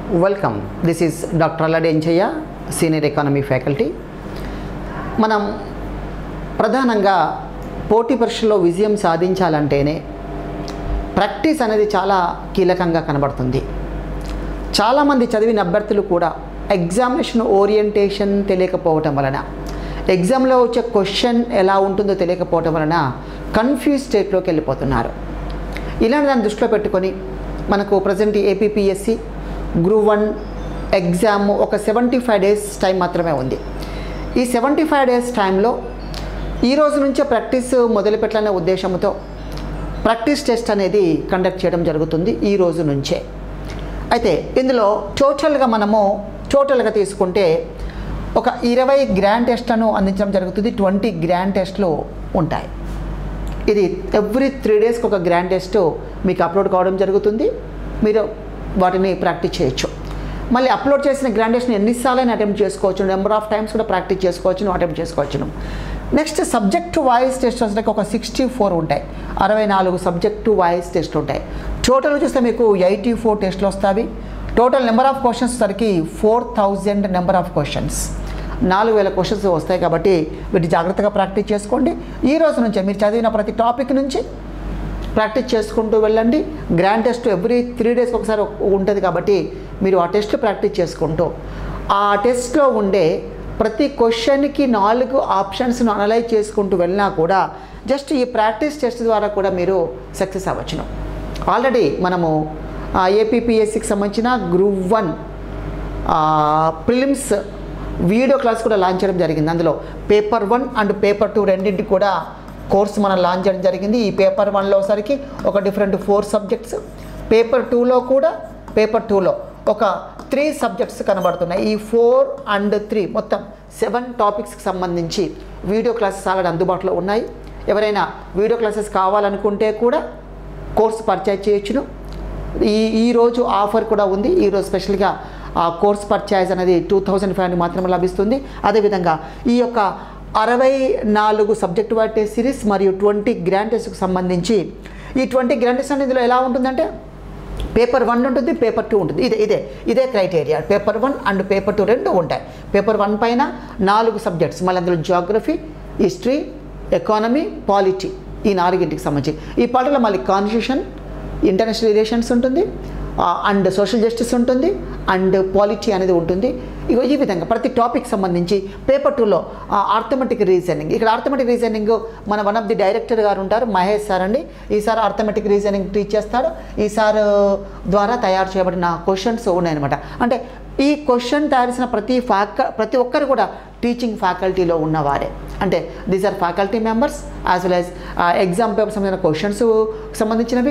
welcome this is doctor Alladi ఎంచయ్య senior economy faculty మనం ప్రధానంగా పోటీ పరీక్షల్లో విజయం సాధించాలంటేనే ప్రాక్టీస్ అనేది చాలా కీలకంగా కనబడుతుంది చాలామంది చదివిన అభ్యర్థులు కూడా ఎగ్జామినేషన్ ఓరియంటేషన్ తెలియకపోవటం వలన ఎగ్జామ్లో వచ్చే క్వశ్చన్ ఎలా ఉంటుందో తెలియకపోవటం వలన కన్ఫ్యూజ్ స్టేట్లోకి వెళ్ళిపోతున్నారు ఇలాంటి దాన్ని దృష్టిలో పెట్టుకొని మనకు present APPSC group one exam ఒక సెవెంటీ ఫైవ్ డేస్ టైం మాత్రమే ఉంది ఈ సెవెంటీ ఫైవ్ డేస్ టైంలో ఈ రోజు నుంచే ప్రాక్టీస్ మొదలు పెట్టాలనే ఉద్దేశంతో ప్రాక్టీస్ టెస్ట్ అనేది కండక్ట్ చేయడం జరుగుతుంది ఈ రోజు నుంచే అయితే ఇందులో టోటల్గా మనము టోటల్గా తీసుకుంటే ఒక ఇరవై గ్రాండ్ టెస్ట్లను అందించడం జరుగుతుంది ట్వంటీ గ్రాండ్ టెస్ట్లు ఉంటాయి ఇది ఎవ్రీ త్రీ డేస్కి ఒక గ్రాండ్ టెస్ట్ మీకు అప్లోడ్ కావడం జరుగుతుంది మీరు వాటిని ప్రాక్టీస్ చేయొచ్చు మళ్ళీ అప్లోడ్ చేసిన గ్రాండ్ టెస్ట్ని ఎన్నిసార్లు అటెంప్ట్ చేసుకోవచ్చు నెంబర్ ఆఫ్ టైమ్స్ కూడా ప్రాక్టీస్ చేసుకోవచ్చును అటెంప్ట్ చేసుకోవచ్చును నెక్స్ట్ సబ్జెక్ట్ వాయిస్ టెస్ట్ వచ్చేసరికి ఒక సిక్స్టీ ఫోర్ ఉంటాయి అరవై నాలుగు సబ్జెక్టు వాయిస్ టెస్ట్ ఉంటాయి టోటల్ చూస్తే మీకు ఎయిటీ ఫోర్ టెస్ట్లు వస్తాయి టోటల్ నెంబర్ ఆఫ్ క్వశ్చన్స్ వచ్చరికి four thousand number of questions నాలుగు వేల క్వశ్చన్స్ వస్తాయి కాబట్టి వీటి జాగ్రత్తగా ప్రాక్టీస్ చేసుకోండి ఈ రోజు నుంచే మీరు చదివిన ప్రతి టాపిక్ నుంచి ప్రాక్టీస్ చేసుకుంటూ వెళ్ళండి గ్రాండ్ టెస్ట్ ఎవ్రీ త్రీ డేస్కి ఒకసారి ఉంటుంది కాబట్టి మీరు ఆ టెస్ట్ ప్రాక్టీస్ చేసుకుంటూ ఆ టెస్ట్లో ఉండే ప్రతి క్వశ్చన్కి నాలుగు ఆప్షన్స్ను అనలైజ్ చేసుకుంటూ వెళ్ళినా కూడా జస్ట్ ఈ ప్రాక్టీస్ టెస్ట్ ద్వారా కూడా మీరు సక్సెస్ అవ్వచ్చును ఆల్రెడీ మనము ఏపీపీఎస్సికి సంబంధించిన group one prelims video class కూడా లాంచ్ చేయడం జరిగింది అందులో paper one and paper two రెండింటికి కూడా కోర్స్ మనం లాంచ్ చేయడం జరిగింది ఈ పేపర్ వన్లో సరికి ఒక డిఫరెంట్ ఫోర్ సబ్జెక్ట్స్ పేపర్ టూలో కూడా పేపర్ టూలో ఒక త్రీ సబ్జెక్ట్స్ కనబడుతున్నాయి ఈ ఫోర్ అండ్ త్రీ మొత్తం సెవెన్ టాపిక్స్కి సంబంధించి వీడియో క్లాసెస్ ఆల్రెడీ అందుబాటులో ఉన్నాయి ఎవరైనా వీడియో క్లాసెస్ కావాలనుకుంటే కూడా కోర్స్ పర్చేజ్ చేయొచ్చును ఈ ఈరోజు ఆఫర్ కూడా ఉంది ఈరోజు స్పెషల్గా ఆ కోర్స్ పర్చేజ్ అనేది టూ థౌజండ్ ఫైవ్ హండ్రెడ్ మాత్రమే లభిస్తుంది అదేవిధంగా ఈ యొక్క అరవై నాలుగు సబ్జెక్ట్ వాటి సిరీస్ మరియు ట్వంటీ గ్రాండ్ టెస్ట్కి సంబంధించి ఈ ట్వంటీ గ్రాండ్ టెస్ట్ అనేది ఇందులో ఎలా ఉంటుందంటే పేపర్ వన్ ఉంటుంది పేపర్ టూ ఉంటుంది ఇదే ఇదే ఇదే criteria paper one and paper two రెండు ఉంటాయి పేపర్ వన్ పైన నాలుగు సబ్జెక్ట్స్ మళ్ళీ అందులో జాగ్రఫీ హిస్టరీ ఎకానమీ పాలిటీ ఈ నాలుగింటికి సంబంధించి ఈ పాటలో మళ్ళీ కాన్స్టిట్యూషన్ ఇంటర్నేషనల్ రిలేషన్స్ ఉంటుంది అండ్ సోషల్ జస్టిస్ ఉంటుంది అండ్ పాలిటీ అనేది ఉంటుంది ఇగో ఈ విధంగా ప్రతి టాపిక్ సంబంధించి పేపర్ టూలో ఆర్థమెటిక్ రీజనింగ్ ఇక్కడ ఆర్థమెటిక్ రీజనింగ్ మన వన్ ఆఫ్ ది డైరెక్టర్ గారు ఉంటారు మహేష్ సార్ అండి ఈసారి ఆర్థమెటిక్ రీజనింగ్ టీచ్ చేస్తాడు ఈ సార్ ద్వారా తయారు చేయబడిన క్వశ్చన్స్ ఉన్నాయన్నమాట అంటే ఈ క్వశ్చన్ తయారు చేసిన ప్రతి ఫ్యాక ప్రతి ఒక్కరు కూడా టీచింగ్ ఫ్యాకల్టీలో ఉన్నవారే అంటే these are faculty members as well as exam paper సంబంధించిన క్వశ్చన్స్ సంబంధించినవి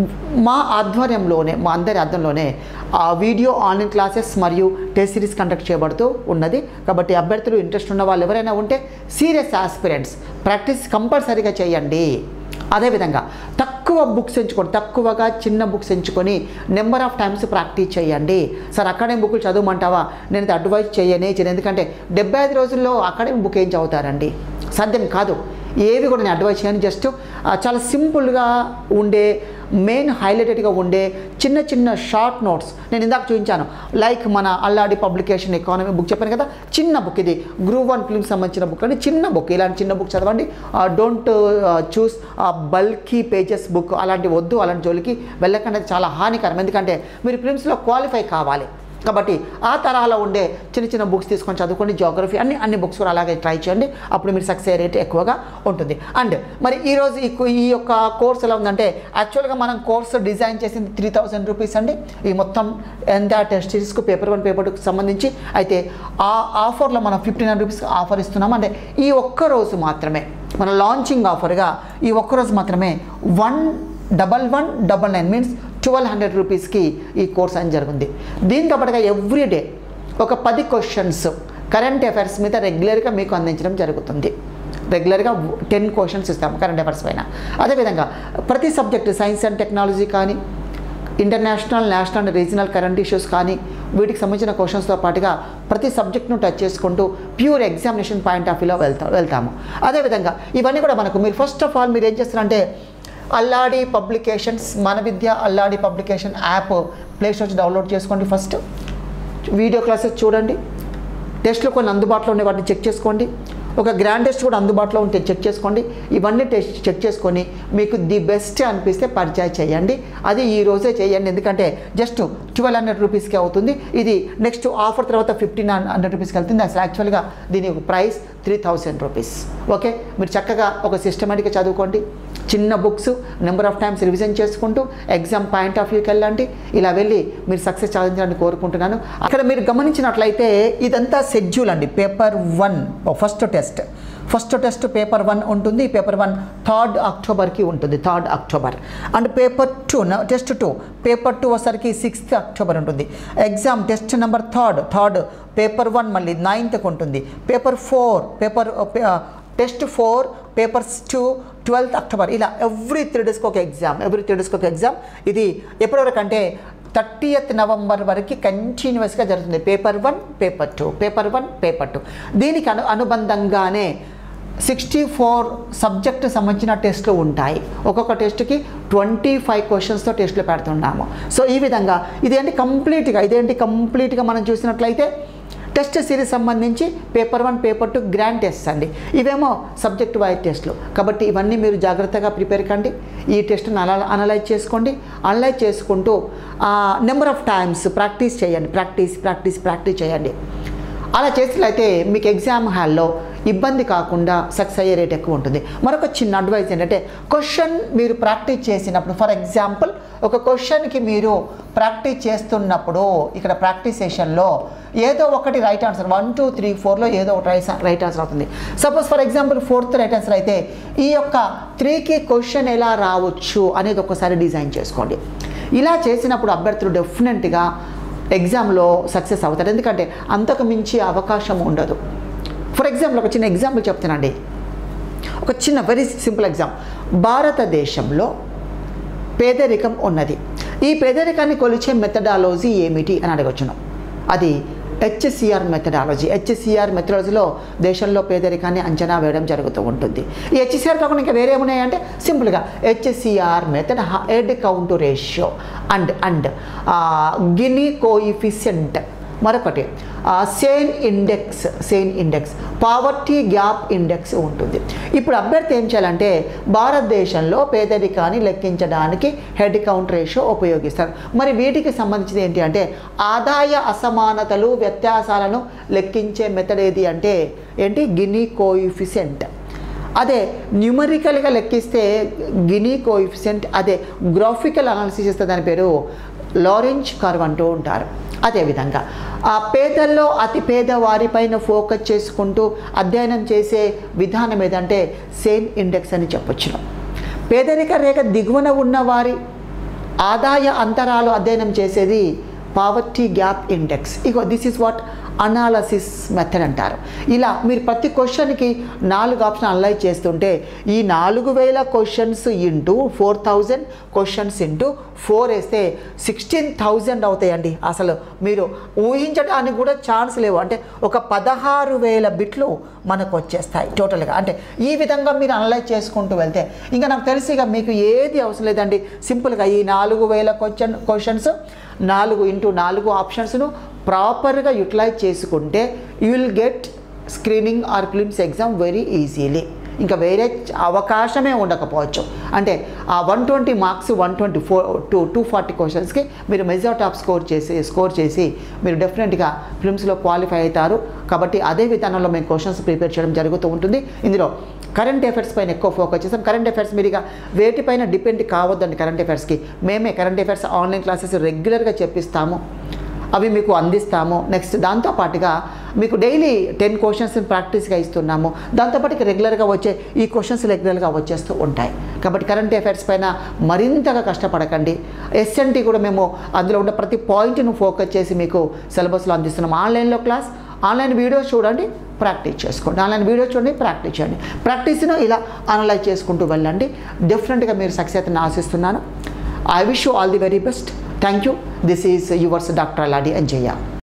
మా ఆధ్వర్యంలోనే మా అందరి ఆధ్వర్యంలోనే ఆ వీడియో ఆన్లైన్ క్లాసెస్ మరియు టెస్ట్ సిరీస్ కండక్ట్ చేయబడుతూ ఉన్నది కాబట్టి అభ్యర్థులు ఇంట్రెస్ట్ ఉన్న వాళ్ళు ఎవరైనా ఉంటే సీరియస్ ఆస్పిరెంట్స్ ప్రాక్టీస్ కంపల్సరీగా చేయండి అదేవిధంగా తక్కువ బుక్స్ ఎంచుకొని తక్కువగా చిన్న బుక్స్ ఎంచుకొని నెంబర్ ఆఫ్ టైమ్స్ ప్రాక్టీస్ చేయండి సార్ అకాడమిక్ బుక్లు చదవమంటావా నేను ఇది అడ్వైజ్ చేయనే చేయను ఎందుకంటే డెబ్బై ఐదు రోజుల్లో అకాడమిక్ బుక్ ఏం చదువుతారండి సాధ్యం కాదు ఏవి కూడా నేను అడ్వైజ్ చేయను జస్ట్ చాలా సింపుల్గా ఉండే మెయిన్ హైలైటెడ్గా ఉండే చిన్న చిన్న షార్ట్ నోట్స్ నేను ఇందాక చూపించాను లైక్ మన అల్లాడి పబ్లికేషన్ ఎకానమీ బుక్ చెప్పాను కదా చిన్న బుక్ ఇది గ్రూప్ వన్ ఫిల్మ్ సంబంధించిన బుక్ అండి చిన్న బుక్ ఇలాంటి చిన్న బుక్ చదవండి don't choose bulky pages book అలాంటి వద్దు అలాంటి జోలికి వెళ్ళకండి అది చాలా హానికరం ఎందుకంటే మీరు ఫిల్మ్స్లో క్వాలిఫై కావాలి కాబట్టి ఆ తరహాలో ఉండే చిన్న చిన్న బుక్స్ తీసుకొని చదువుకోండి జోగ్రఫీ అన్ని అన్ని బుక్స్ కూడా అలాగే ట్రై చేయండి అప్పుడు మీరు సక్సెస్ రేట్ ఎక్కువగా ఉంటుంది అండ్ మరి ఈరోజు ఈ ఈ యొక్క కోర్స్ ఎలా ఉందంటే యాక్చువల్గా మనం కోర్స్ డిజైన్ చేసింది త్రీ థౌజండ్ రూపీస్ అండి ఈ మొత్తం ఎంత టెస్ట్ సిరీస్కు పేపర్ వన్ పేపర్ టూకి సంబంధించి అయితే ఆ ఆఫర్లో మనం ఫిఫ్టీ నైన్ రూపీస్ ఆఫర్ ఇస్తున్నాం అంటే ఈ ఒక్క రోజు మాత్రమే మన లాంచింగ్ ఆఫర్గా ఈ ఒక్క రోజు మాత్రమే one double one double nine means twelve hundred రూపీస్కి ఈ కోర్స్ అని జరిగింది దీంతో పాటుగా ఎవ్రీ డే ఒక పది క్వశ్చన్స్ కరెంట్ అఫైర్స్ మీద రెగ్యులర్గా మీకు అందించడం జరుగుతుంది రెగ్యులర్గా టెన్ క్వశ్చన్స్ ఇస్తాం కరెంట్ అఫైర్స్ పైన అదేవిధంగా ప్రతి సబ్జెక్టు సైన్స్ అండ్ టెక్నాలజీ కానీ international national and regional current issues కానీ వీటికి సంబంధించిన క్వశ్చన్స్తో పాటుగా ప్రతి సబ్జెక్ట్ను టచ్ చేసుకుంటూ ప్యూర్ ఎగ్జామినేషన్ పాయింట్ ఆఫ్ వ్యూలో వెళ్తా వెళ్తాము అదేవిధంగా ఇవన్నీ కూడా మనకు మీరు ఫస్ట్ ఆఫ్ ఆల్ మీరు ఏం చేస్తారంటే అల్లాడి పబ్లికేషన్స్ మన విద్య Alladi publication app play store నుంచి డౌన్లోడ్ చేసుకోండి ఫస్ట్ వీడియో క్లాసెస్ చూడండి టెస్ట్లు కొన్ని అందుబాటులో ఉన్నాయి వాటిని చెక్ చేసుకోండి ఒక గ్రాండ్ టెస్ట్ కూడా అందుబాటులో ఉంటే చెక్ చేసుకోండి ఇవన్నీ టెస్ట్ చెక్ చేసుకొని మీకు ది బెస్ట్ అనిపిస్తే పర్చేజ్ చేయండి అది ఈ రోజే చేయండి ఎందుకంటే జస్ట్ ట్వెల్వ్ హండ్రెడ్ రూపీస్కి అవుతుంది ఇది నెక్స్ట్ ఆఫర్ తర్వాత ఫిఫ్టీన్ హండ్రెడ్ రూపీస్కి వెళ్తుంది అసలు యాక్చువల్గా దీని price three thousand rupees okay మీరు చక్కగా ఒక సిస్టమేటిక్గా చదువుకోండి చిన్న books number of times revision చేసుకుంటూ ఎగ్జామ్ పాయింట్ ఆఫ్ వ్యూకి వెళ్ళండి ఇలా వెళ్ళి మీరు సక్సెస్ సాధించాలని కోరుకుంటున్నాను అక్కడ మీరు గమనించినట్లయితే ఇదంతా షెడ్యూల్ అండి paper one first test first test paper one ఉంటుంది పేపర్ వన్ థర్డ్ అక్టోబర్కి ఉంటుంది third October and paper two test two paper two వచ్చరికి సిక్స్త్ అక్టోబర్ ఉంటుంది exam test number third third paper one మళ్ళీ నైన్త్కి ఉంటుంది paper four paper test four papers two twelfth October ఇలా every three డేస్కి ఒక ఎగ్జామ్ ఎవ్రీ త్రీ డేస్కి ఒక ఎగ్జామ్ ఇది ఎప్పటివరకు అంటే థర్టీయత్ నవంబర్ వరకు కంటిన్యూస్గా జరుగుతుంది paper one paper two paper one paper two దీనికి అను అనుబంధంగానే సిక్స్టీ ఫోర్ సబ్జెక్ట్ సంబంధించిన టెస్ట్లు ఉంటాయి ఒక్కొక్క టెస్ట్కి ట్వంటీ ఫైవ్ క్వశ్చన్స్తో టెస్ట్లు పెడుతున్నాము సో ఈ విధంగా ఇదేంటి కంప్లీట్గా ఇదేంటి కంప్లీట్గా మనం చూసినట్లయితే టెస్ట్ సిరీస్ సంబంధించి paper one paper two grand test అండి ఇవేమో సబ్జెక్ట్ వైజ్ టెస్ట్లు కాబట్టి ఇవన్నీ మీరు జాగ్రత్తగా ప్రిపేర్ కండి ఈ టెస్ట్ని అలా అనలైజ్ చేసుకోండి అనలైజ్ చేసుకుంటూ నెంబర్ ఆఫ్ టైమ్స్ ప్రాక్టీస్ చేయండి ప్రాక్టీస్ ప్రాక్టీస్ ప్రాక్టీస్ చేయండి అలా చేసినట్లయితే మీకు ఎగ్జామ్ హాల్లో ఇబ్బంది కాకుండా సక్సెస్ అయ్యే రేట్ ఎక్కువ ఉంటుంది మరొక చిన్న అడ్వైజ్ ఏంటంటే క్వశ్చన్ మీరు ప్రాక్టీస్ చేసినప్పుడు ఫర్ ఎగ్జాంపుల్ ఒక క్వశ్చన్కి మీరు ప్రాక్టీస్ చేస్తున్నప్పుడు ఇక్కడ ప్రాక్టీస్ సెషన్లో ఏదో ఒకటి right answer one two three ఫోర్లో ఏదో ఒకటి రైట్ రైట్ ఆన్సర్ అవుతుంది suppose for example fourth right answer అయితే ఈ యొక్క త్రీకి క్వశ్చన్ ఎలా రావచ్చు అనేది ఒకసారి డిజైన్ చేసుకోండి ఇలా చేసినప్పుడు అభ్యర్థులు డెఫినెట్గా ఎగ్జామ్లో సక్సెస్ అవుతారు ఎందుకంటే అంతకు మించి అవకాశం ఉండదు ఫర్ ఎగ్జాంపుల్ ఒక చిన్న ఎగ్జాంపుల్ చెప్తానండి ఒక చిన్న వెరీ సింపుల్ ఎగ్జామ్ భారతదేశంలో పేదరికం ఉన్నది ఈ పేదరికాన్ని కొలిచే మెథడాలజీ ఏమిటి అని అడగొచ్చును అది హెచ్సిఆర్ మెథడాలజీ హెచ్సిఆర్ మెథడాలజీలో దేశంలో పేదరికాన్ని అంచనా వేయడం జరుగుతూ ఉంటుంది ఈ హెచ్సిఆర్ కాకుండా ఇంకా వేరే ఉన్నాయంటే సింపుల్గా HCR method head count ratio and and Gini coefficient మరొకటి Sen index Sen index poverty gap index ఉంటుంది ఇప్పుడు అభ్యర్థి ఏం చేయాలంటే భారతదేశంలో పేదరికాన్ని లెక్కించడానికి హెడ్ కౌంట్ రేషియో ఉపయోగిస్తారు మరి వీటికి సంబంధించింది ఏంటి అంటే ఆదాయ అసమానతలు వ్యత్యాసాలను లెక్కించే మెథడ్ ఏది అంటే ఏంటి గిని కోయిఫిషియంట్ అదే న్యూమరికల్గా లెక్కిస్తే గినీ కోఎఫిషియంట్ అదే గ్రాఫికల్ అనాలిసిస్ చేస్తే దాని పేరు లారెంజ్ కర్వ్ అంటూ ఉంటారు అదేవిధంగా ఆ పేదల్లో అతి పేద వారిపైన ఫోకస్ చేసుకుంటూ అధ్యయనం చేసే విధానం ఏదంటే సేన్ ఇండెక్స్ అని చెప్పొచ్చు పేదరిక రేఖ దిగువన ఉన్న వారి ఆదాయ అంతరాలు అధ్యయనం చేసేది పావర్టీ గ్యాప్ ఇండెక్స్ ఇగో this is what analysis method అంటారు ఇలా మీరు ప్రతి క్వశ్చన్కి నాలుగు ఆప్షన్ అనలైజ్ చేస్తుంటే ఈ నాలుగు వేల questions into four thousand questions into four వేస్తే సిక్స్టీన్ థౌజండ్ అవుతాయండి అసలు మీరు ఊహించడానికి కూడా ఛాన్స్ లేవు అంటే ఒక పదహారు వేల బిట్లు మనకు వచ్చేస్తాయి టోటల్గా అంటే ఈ విధంగా మీరు అనలైజ్ చేసుకుంటూ వెళ్తే ఇంకా నాకు తెలిసి ఇక మీకు ఏది అవసరం లేదండి సింపుల్గా ఈ నాలుగు వేల క్వశ్చన్ క్వశ్చన్స్ నాలుగు ఇంటూ నాలుగు ఆప్షన్స్ను ప్రాపర్గా యూటిలైజ్ చేసుకుంటే you will get screening or prelims exam very easily ఇంకా వేరే అవకాశమే ఉండకపోవచ్చు అంటే ఆ one twenty marks one twenty four two two forty క్వశ్చన్స్కి మీరు మెజార్ టాప్ స్కోర్ చేసి స్కోర్ చేసి మీరు డెఫినెట్గా ఫిల్మ్స్లో క్వాలిఫై అవుతారు కాబట్టి అదే విధానంలో మేము క్వశ్చన్స్ ప్రిపేర్ చేయడం జరుగుతూ ఉంటుంది ఇందులో కరెంట్ అఫైర్స్ పైన ఎక్కువ ఫోకస్ చేస్తాం కరెంట్ అఫైర్స్ మీరు ఇక వేటిపైన డిపెండ్ కావద్దండి కరెంట్ అఫైర్స్కి మేమే కరెంట్ అఫైర్స్ ఆన్లైన్ క్లాసెస్ రెగ్యులర్గా చెప్పిస్తాము అవి మీకు అందిస్తాము నెక్స్ట్ దాంతోపాటుగా మీకు డైలీ టెన్ క్వశ్చన్స్ ప్రాక్టీస్గా ఇస్తున్నాము దాంతోపాటు ఇక రెగ్యులర్గా వచ్చే ఈ క్వశ్చన్స్ రెగ్యులర్గా వచ్చేస్తూ ఉంటాయి కాబట్టి కరెంట్ అఫైర్స్ పైన మరింతగా కష్టపడకండి ఎస్ఎన్టీ కూడా మేము అందులో ఉన్న ప్రతి పాయింట్ను ఫోకస్ చేసి మీకు సిలబస్లో అందిస్తున్నాం ఆన్లైన్లో క్లాస్ ఆన్లైన్ వీడియోస్ చూడండి ప్రాక్టీస్ చేసుకోండి ఆన్లైన్ వీడియోస్ చూడండి ప్రాక్టీస్ చేయండి ప్రాక్టీస్ను ఇలా అనలైజ్ చేసుకుంటూ వెళ్ళండి డెఫినెట్గా మీరు సక్సెస్ ఆశిస్తున్నాను I wish you all the very best thank you this is yours doctor Aladi Anjaiah